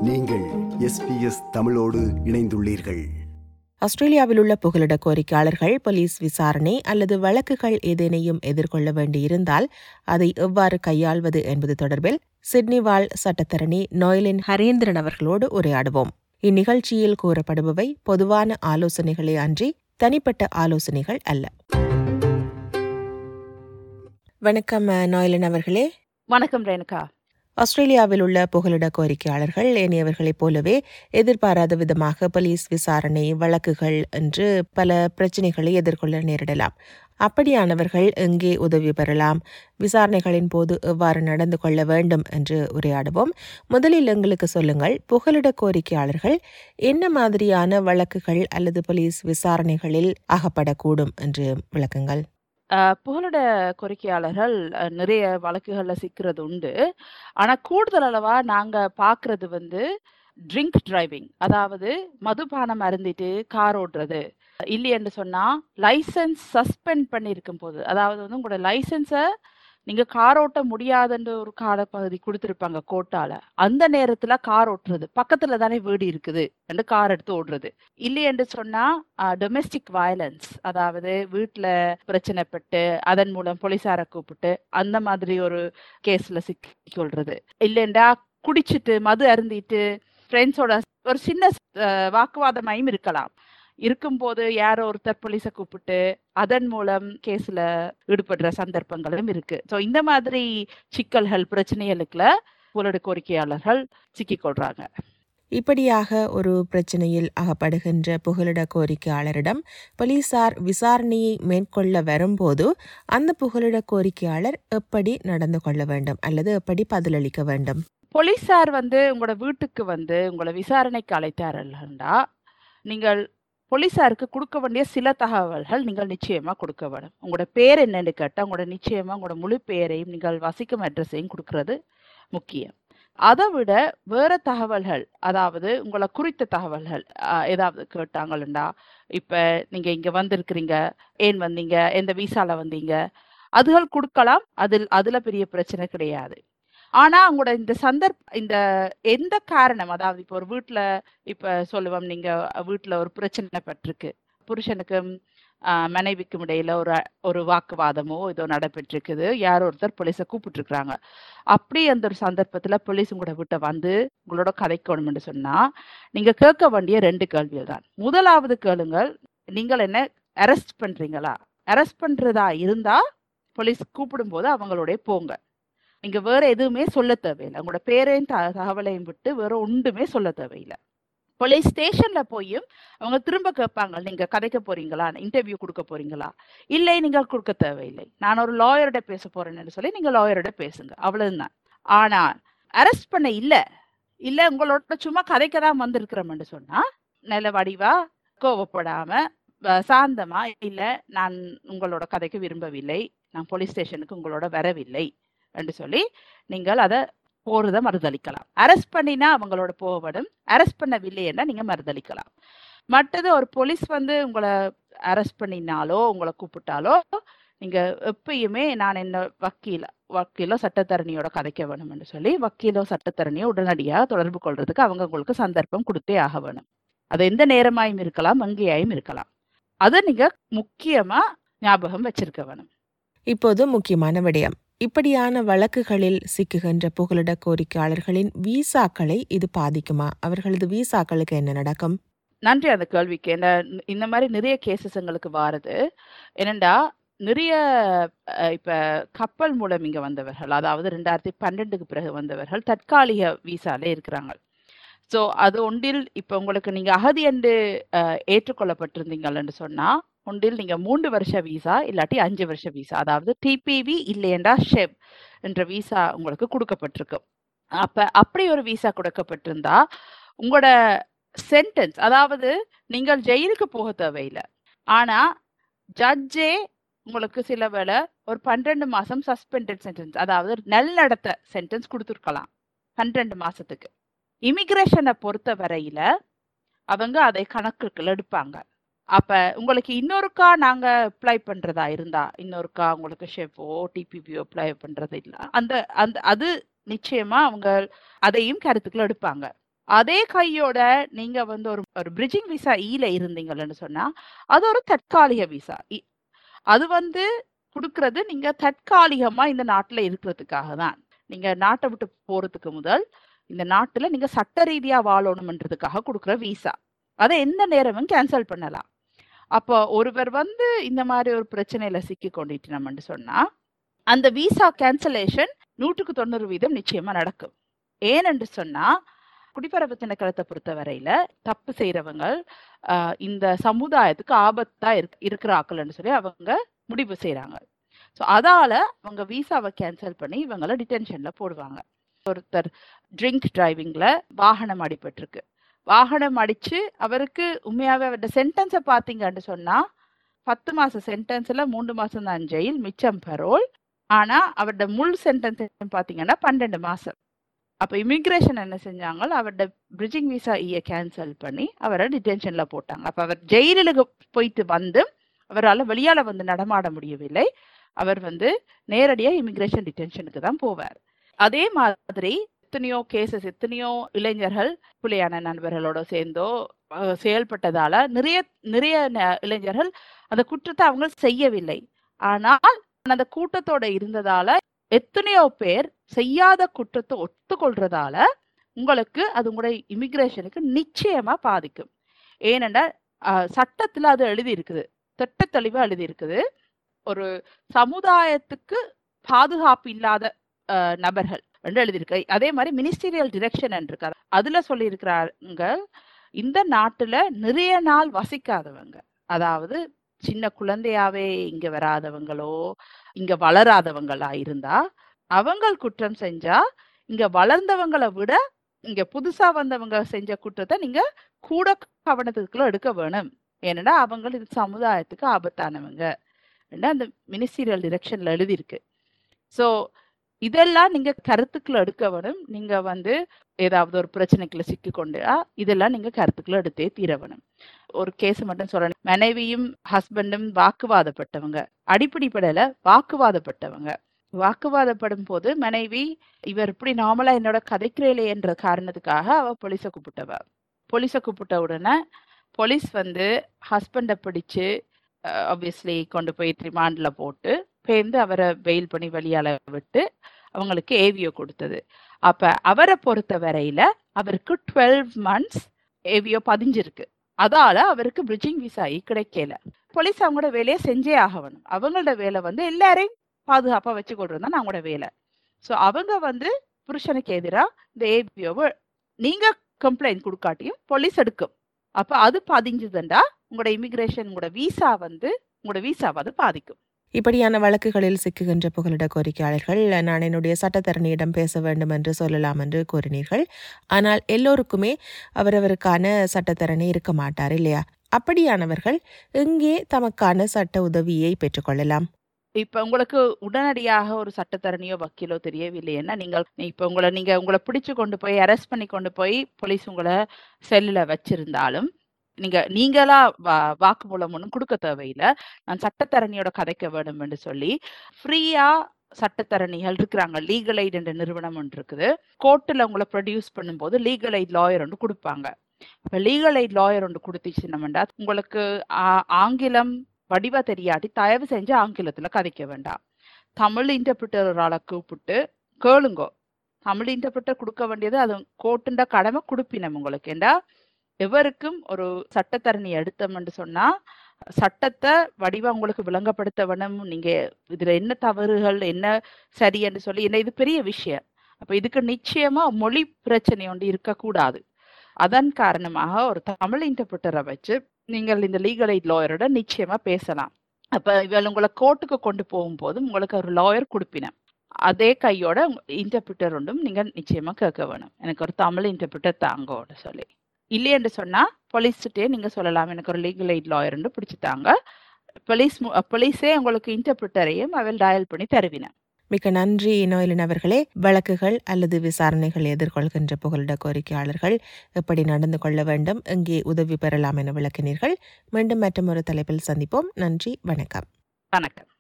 நீங்கள் எஸ்பிஎஸ் தமிழோடு இணைந்துள்ளீர்கள் ஆஸ்திரேலியாவில் உள்ள புகலிட கோரிக்கையாளர்கள் போலீஸ் விசாரணை அல்லது வழக்குகள் ஏதேனையும் எதிர்கொள்ள வேண்டியிருந்தால் அதை எவ்வாறு கையாள்வது என்பது தொடர்பில் சிட்னி வாழ் சட்டத்தரணி நோயலின் ஹரேந்திரன் அவர்களோடு உரையாடுவோம் இந்நிகழ்ச்சியில் கூறப்படுபவை பொதுவான ஆலோசனைகளே அன்றி தனிப்பட்ட ஆலோசனைகள் அல்ல வணக்கம் அஹ், நோயலின் அவர்களே வணக்கம் ரேணுகா ஆஸ்திரேலியாவில் உள்ள புகலிட கோரிக்கையாளர்கள் ஏனையவர்களைப் போலவே எதிர்பாராத விதமாக போலீஸ் விசாரணை வழக்குகள் என்று பல பிரச்சினைகளை எதிர்கொள்ள நேரிடலாம் அப்படியானவர்கள் எங்கே உதவி பெறலாம் விசாரணைகளின் போது எவ்வாறு நடந்து கொள்ள வேண்டும் என்று உரையாடுவோம் முதலில் எங்களுக்கு சொல்லுங்கள் புகலிட கோரிக்கையாளர்கள் என்ன மாதிரியான வழக்குகள் அல்லது போலீஸ் விசாரணைகளில் அகப்படக்கூடும் என்று விளக்குங்கள் அஹ், புகலிட கோரிக்கையாளர்கள் அஹ், நிறைய வழக்குகள்ல சிக்கிறது உண்டு ஆனா கூடுதல் அளவா நாங்க பாக்குறது வந்து ட்ரிங்க் டிரைவிங் அதாவது மதுபானம் அருந்திட்டு கார் ஓட்டுறது இல்லையென்று சொன்னா லைசென்ஸ் சஸ்பெண்ட் பண்ணியிருக்கும் போது அதாவது வந்து உங்களோட லைசென்ஸை நீங்க கார் ஓட்ட முடியாதுன்ற ஒரு காலப்பகுதி கொடுத்துருப்பாங்க கோட்டால அந்த நேரத்துல கார் ஓட்டுறது பக்கத்துல தானே வீடு இருக்குது என்று கார் எடுத்து ஓடுறது இல்லை என்று சொன்னா டொமெஸ்டிக் வயலன்ஸ் அதாவது வீட்டுல பிரச்சனைப்பட்டு அதன் மூலம் போலீசாரை கூப்பிட்டு அந்த மாதிரி ஒரு கேஸ்ல சிக்கிக்கொள்றது இல்லைண்டா குடிச்சிட்டு மது அருந்திட்டு ஃப்ரெண்ட்ஸோட ஒரு சின்ன அஹ், வாக்குவாதமாயும் இருக்கலாம் இருக்கும்போது யாரோ ஒருத்தர் போலீஸை கூப்பிட்டு அதன் மூலம் கேஸ்ல ஈடுபடுற சந்தர்ப்பங்களும் இருக்கு ஸோ இந்த மாதிரி சிக்கல்கள் பிரச்சனைகளுக்குள்ள புலடு கோரிக்கையாளர்கள் சிக்கிக்கொள்றாங்க இப்படியாக ஒரு பிரச்சனையில் அகப்படுகின்ற புகலிட கோரிக்கையாளரிடம் போலீசார் விசாரணையை மேற்கொள்ள வரும்போது அந்த புகலிட கோரிக்கையாளர் எப்படி நடந்து கொள்ள வேண்டும் அல்லது எப்படி பதிலளிக்க வேண்டும் போலீசார் வந்து உங்களோட வீட்டுக்கு வந்து உங்களை விசாரணைக்கு அழைத்தார்கள்டா நீங்கள் போலீசாருக்கு கொடுக்க வேண்டிய சில தகவல்கள் நீங்கள் நிச்சயமா கொடுக்க வேணும் உங்களோட பேர் என்னன்னு கேட்டால் உங்களோட நிச்சயமா உங்களோட முழு பெயரையும் நீங்கள் வசிக்கும் அட்ரஸையும் கொடுக்கறது முக்கியம் அதை விட வேற தகவல்கள் அதாவது உங்களை குறித்த தகவல்கள் ஆஹ், ஏதாவது கேட்டாங்கள்டா இப்ப நீங்க இங்க வந்திருக்கிறீங்க ஏன் வந்தீங்க எந்த விசால வந்தீங்க அதுகள் கொடுக்கலாம் அதில் அதுல பெரிய பிரச்சனை கிடையாது ஆனா உங்களோட இந்த சந்தர்ப்ப இந்த எந்த காரணம் அதாவது இப்போ ஒரு வீட்ல இப்ப சொல்லுவோம் நீங்க வீட்ல ஒரு பிரச்சனை பட்டிருக்கு புருஷனுக்கும் ஆஹ், மனைவிக்கும் இடையில ஒரு ஒரு வாக்குவாதமோ ஏதோ நடைபெற்றிருக்குது யாரோ ஒருத்தர் போலீஸை கூப்பிட்டுருக்குறாங்க அப்படி அந்த ஒரு சந்தர்ப்பத்துல போலீஸ் உங்களோட வீட்டை வந்து உங்களோட கதைக்கணும்னு சொன்னா நீங்க கேட்க வேண்டிய ரெண்டு கேள்விகள் தான் முதலாவது கேளுங்கள் நீங்கள் என்ன அரெஸ்ட் பண்றீங்களா அரெஸ்ட் பண்றதா இருந்தா போலீஸ் கூப்பிடும்போது அவங்களோட போங்க நீங்க வேற எதுவுமே சொல்ல தேவையில்லை உங்களோட பேரையும் த- தகவலையும் விட்டு வேற ஒன்றுமே சொல்ல தேவையில்லை போலீஸ் ஸ்டேஷன்ல போயும் அவங்க திரும்ப கேட்பாங்க நீங்க கதைக்க போறீங்களா இன்டர்வியூ கொடுக்க போறீங்களா இல்லை நீங்கள் கொடுக்க தேவையில்லை நான் ஒரு லாயரோட பேச போறேன்னு சொல்லி நீங்க லாயரோட பேசுங்க அவ்வளவுதான் ஆனா அரெஸ்ட் பண்ண இல்ல இல்ல உங்களோட சும்மா கதைக்க தான் வந்திருக்கிறோம்னு சொன்னா நல்ல வடிவா கோவப்படாம வ- சாந்தமா இல்ல நான் உங்களோட கதைக்கு விரும்பவில்லை நான் போலீஸ் ஸ்டேஷனுக்கு உங்களோட வரவில்லை என்று சொல்லி நீங்கள் அதை போறத மறுதளிக்கலாம் அரெஸ்ட் பண்ணினா அவங்களோட போகப்படும் அரெஸ்ட் பண்ணவில்லைன்னா நீங்க மறுதளிக்கலாம் மற்றது ஒரு போலீஸ் வந்து உங்களை அரெஸ்ட் பண்ணினாலோ உங்களை கூப்பிட்டாலோ நீங்க எப்பயுமே நான் என்ன வக்கீல வக்கீலோ சட்டத்தரணியோட கதைக்க வேணும்னு சொல்லி வக்கீலோ சட்டத்தரணியோ உடனடியாக தொடர்பு கொள்றதுக்கு அவங்க உங்களுக்கு சந்தர்ப்பம் கொடுத்தே ஆக வேணும் அது எந்த நேரமாயும் இருக்கலாம் வங்கியாயும் இருக்கலாம் அதை நீங்க முக்கியமா ஞாபகம் வச்சிருக்க வேணும் இப்போது முக்கியமான விடயம் இப்படியான வழக்குகளில் சிக்குகின்ற புகலிட கோரிக்கையாளர்களின் வீசாக்களை இது பாதிக்குமா அவர்களது வீசாக்களுக்கு என்ன நடக்கும் நன்றி அந்த கேள்விக்கு என்ன இந்த மாதிரி நிறைய கேசஸ் எங்களுக்கு வாருது என்னண்டா நிறைய அஹ், இப்ப கப்பல் மூலம் இங்க வந்தவர்கள் அதாவது ரெண்டாயிரத்தி பன்னெண்டுக்கு பிறகு வந்தவர்கள் தற்காலிக விசாலே இருக்கிறாங்க ஸோ அது ஒன்றில் இப்போ உங்களுக்கு நீங்க அகதி என்று அஹ், ஏற்றுக்கொள்ளப்பட்டிருந்தீங்கன்னு சொன்னா ஒன்றில் நீங்க மூன்று வருஷ விசா இல்லாட்டி அஞ்சு வருஷ விசா அதாவது டிபிவி இல்லையண்டா ஷெப் என்ற விசா உங்களுக்கு கொடுக்கப்பட்டிருக்கும் அப்ப அப்படி ஒரு விசா கொடுக்கப்பட்டிருந்தா உங்களோட சென்டென்ஸ் அதாவது நீங்கள் ஜெயிலுக்கு போக தேவையில்லை ஆனா ஜட்ஜே உங்களுக்கு சில வேளை ஒரு பன்னிரெண்டு மாசம் சஸ்பெண்டட் சென்டென்ஸ் அதாவது நல்நடத்த சென்டென்ஸ் கொடுத்துருக்கலாம் பன்னிரெண்டு மாசத்துக்கு இமிகிரேஷனை பொறுத்த வரையில அவங்க அதை கணக்குகள் எடுப்பாங்க அப்ப உங்களுக்கு இன்னொருக்கா நாங்க அப்ளை பண்றதா இருந்தா இன்னொருக்கா உங்களுக்கு ஷெஃபோ டிபிபிஓ அப்ளை பண்றது இல்ல அந்த அந்த அது நிச்சயமா அவங்க அதையும் கருத்துக்கள் எடுப்பாங்க அதே கையோட நீங்க வந்து ஒரு ஒரு பிரிட்ஜிங் விசா ஈல இருந்தீங்கன்னு சொன்னா அது ஒரு தற்காலிக விசா அது வந்து கொடுக்கறது நீங்க தற்காலிகமா இந்த நாட்டுல இருக்கிறதுக்காக தான் நீங்க நாட்டை விட்டு போறதுக்கு முதல் இந்த நாட்டுல நீங்க சட்ட ரீதியா வாழணும்ன்றதுக்காக கொடுக்குற விசா அதை எந்த நேரமும் கேன்சல் பண்ணலாம் அப்போ ஒருவர் வந்து இந்த மாதிரி ஒரு பிரச்சனையில சிக்கி கொண்டிட்டோம்னு சொன்னா அந்த விசா கேன்சலேஷன் நூற்றுக்கு தொண்ணூறு வீதம் நிச்சயமா நடக்கும் ஏனென்று சொன்னா குடிப்பரவு திணைக்களத்தை பொறுத்த வரையில தப்பு செய்யறவங்க இந்த சமுதாயத்துக்கு ஆபத்தா இருக் இருக்கிற ஆக்கள்னு சொல்லி அவங்க முடிவு செய்யறாங்க ஸோ அதால அவங்க விசாவை கேன்சல் பண்ணி இவங்கள டிடென்ஷன்ல போடுவாங்க ஒருத்தர் ட்ரிங்க் டிரைவிங்ல வாகனம் அடிபட்டிருக்கு வாகனம் அடிச்சு அவருக்கு உண்மையாவே அவரோட சென்டென்ஸை பார்த்தீங்கன்னு சொன்னா பத்து மாசம் சென்டென்ஸ்ல மூன்று மாசம் தான் ஜெயில் மிச்சம் பரோல் ஆனா அவரோட முள் சென்டென்ஸ் பாத்தீங்கன்னா பன்னெண்டு மாசம் அப்ப இமிகிரேஷன் என்ன செஞ்சாங்க அவரோட பிரிட்ஜிங் விசா ஈய கேன்சல் பண்ணி அவரை டிடென்ஷன்ல போட்டாங்க அப்ப அவர் ஜெயிலுக்கு போயிட்டு வந்து அவரால் வெளியால வந்து நடமாட முடியவில்லை அவர் வந்து நேரடியா இமிகிரேஷன் டிடென்ஷனுக்கு தான் போவார் அதே மாதிரி எத்தனையோ கேசஸ் எத்தனையோ இளைஞர்கள் புலியான நண்பர்களோட சேர்ந்தோ செயல்பட்டதால நிறைய நிறைய இளைஞர்கள் அந்த குற்றத்தை அவங்க செய்யவில்லை ஆனால் அந்த கூட்டத்தோட இருந்ததால எத்தனையோ பேர் செய்யாத குற்றத்தை ஒத்துக்கொள்றதால உங்களுக்கு அது உங்களுடைய இமிகிரேஷனுக்கு நிச்சயமா பாதிக்கும் ஏனென்றா சட்டத்துல அது எழுதி இருக்குது திட்ட தெளிவா எழுதி இருக்குது ஒரு சமுதாயத்துக்கு பாதுகாப்பு இல்லாத நபர்கள் என்று எழுதியிருக்கு அதே மாதிரி மினிஸ்டீரியல் டிரெக்ஷன் இருக்காரு அதுல சொல்லி இருக்கிறாங்க இந்த நாட்டுல நிறைய நாள் வசிக்காதவங்க அதாவது சின்ன குழந்தையாவே இங்க வராதவங்களோ இங்க வளராதவங்களா இருந்தா அவங்க குற்றம் செஞ்சா இங்க வளர்ந்தவங்களை விட இங்க புதுசா வந்தவங்க செஞ்ச குற்றத்தை நீங்க கூட கவனத்துக்குள்ள எடுக்க வேணும் ஏன்னா அவங்க இது சமுதாயத்துக்கு ஆபத்தானவங்க அந்த மினிஸ்டீரியல் டிரெக்ஷன்ல எழுதியிருக்கு ஸோ இதெல்லாம் நீங்க கருத்துக்களை எடுக்க வேணும் நீங்க வந்து ஏதாவது ஒரு பிரச்சனைக்குள்ள சிக்கி கொண்டா இதெல்லாம் நீங்க கருத்துக்களை எடுத்தே தீர வேணும் ஒரு கேஸ் மட்டும் சொல்லணும் மனைவியும் ஹஸ்பண்டும் வாக்குவாதப்பட்டவங்க அடிப்படைப்படையில வாக்குவாதப்பட்டவங்க வாக்குவாதப்படும் போது மனைவி இவர் இப்படி நார்மலா என்னோட கதைக்கிறேலே என்ற காரணத்துக்காக அவ போலீஸை கூப்பிட்டவ போலீஸை கூப்பிட்ட உடனே போலீஸ் வந்து ஹஸ்பண்டை பிடிச்சு ஆப்வியஸ்லி கொண்டு போய் ரிமாண்ட்ல போட்டு பேர்ந்து அவரை வெயில் பண்ணி வெளியால விட்டு அவங்களுக்கு ஏவியோ கொடுத்தது அப்ப அவரை பொறுத்த வரையில அவருக்கு டுவெல் மந்த்ஸ் ஏவியோ பதிஞ்சிருக்கு அதால அவருக்கு பிரிட்ஜிங் விசாயி கிடைக்கல போலீஸ் அவங்களோட வேலையை செஞ்சே ஆகணும் அவங்களோட வேலை வந்து எல்லாரையும் பாதுகாப்பா வச்சு கொள்றது தான் அவங்களோட வேலை ஸோ அவங்க வந்து புருஷனுக்கு எதிராக இந்த ஏபிஓவை நீங்க கம்ப்ளைண்ட் கொடுக்காட்டியும் போலீஸ் எடுக்கும் அப்ப அது பதிஞ்சுதுண்டா உங்களோட இமிகிரேஷன் உங்களோட விசா வந்து உங்களோட விசாவை அது பாதிக்கும் இப்படியான வழக்குகளில் சிக்குகின்ற புகலிட கோரிக்கையாளர்கள் நான் என்னுடைய சட்டத்தரணியிடம் பேச வேண்டும் என்று சொல்லலாம் என்று கூறினீர்கள் ஆனால் எல்லோருக்குமே அவரவருக்கான சட்டத்தரணி இருக்க மாட்டார் இல்லையா அப்படியானவர்கள் எங்கே தமக்கான சட்ட உதவியை பெற்றுக்கொள்ளலாம் இப்ப உங்களுக்கு உடனடியாக ஒரு சட்டத்தரணியோ வக்கீலோ தெரியவில்லைன்னா நீங்கள் இப்ப உங்களை நீங்க உங்களை பிடிச்சு கொண்டு போய் அரெஸ்ட் பண்ணி கொண்டு போய் போலீஸ் உங்களை செல்லுல வச்சிருந்தாலும் நீங்க நீங்களா வாக்குமூலம் ஒன்றும் கொடுக்க தேவையில்லை நான் சட்டத்தரணியோட கதைக்க வேண்டும் என்று சொல்லி ஃப்ரீயா சட்டத்தரணிகள் இருக்கிறாங்க லீகல் எய்ட் என்ற நிறுவனம் ஒன்று இருக்குது கோர்ட்டில் உங்களை ப்ரொடியூஸ் பண்ணும்போது லீகல் எய்ட் லாயர் ஒன்று கொடுப்பாங்க இப்போ லீகல் எய்ட் லாயர் ஒன்று கொடுத்துச்சுன்னமெண்டா உங்களுக்கு ஆங்கிலம் வடிவா தெரியாட்டி தயவு செஞ்சு ஆங்கிலத்துல கதைக்க வேண்டாம் தமிழ் இன்டர்பிரிட்டர் ஒரு ஆளை கூப்பிட்டு கேளுங்கோ தமிழ் இன்டர்பிரிட்டர் கொடுக்க வேண்டியது அது கோட்டுண்ட கடமை கொடுப்பினம் உங்களுக்கு ஏண்டா எவருக்கும் ஒரு சட்டத்தரணி எடுத்தோம்னு சொன்னா சட்டத்தை வடிவா உங்களுக்கு விளங்கப்படுத்த வேணும் நீங்க இதுல என்ன தவறுகள் என்ன சரி என்று சொல்லி என்ன இது பெரிய விஷயம் அப்ப இதுக்கு நிச்சயமா மொழி பிரச்சனை ஒன்று இருக்கக்கூடாது அதன் காரணமாக ஒரு தமிழ் இன்டர்பிரிட்டரை வச்சு நீங்கள் இந்த லீகல் எய்ட் லாயரோட நிச்சயமா பேசலாம் அப்ப இவள் உங்களை கோர்ட்டுக்கு கொண்டு போகும்போது உங்களுக்கு ஒரு லாயர் கொடுப்பின அதே கையோட இன்டர்பிரிட்டர் ஒன்றும் நீங்க நிச்சயமா கேட்க வேணும் எனக்கு ஒரு தமிழ் இன்டர்பிரிட்டர் தாங்கோன்னு சொல்லி இல்லையென்று சொன்னா போலீஸ்கிட்டே நீங்க சொல்லலாம் எனக்கு ஒரு லீகல் எய்ட் லாயர்னு பிடிச்சி தாங்க போலீஸ் போலீஸே உங்களுக்கு இன்டர்பிரிட்டரையும் அவள் டயல் பண்ணி தருவின மிக்க நன்றி நோயிலின் அவர்களே வழக்குகள் அல்லது விசாரணைகள் எதிர்கொள்கின்ற புகலிட கோரிக்கையாளர்கள் எப்படி நடந்து கொள்ள வேண்டும் எங்கே உதவி பெறலாம் என விளக்கினீர்கள் மீண்டும் மற்றொரு தலைப்பில் சந்திப்போம் நன்றி வணக்கம் வணக்கம்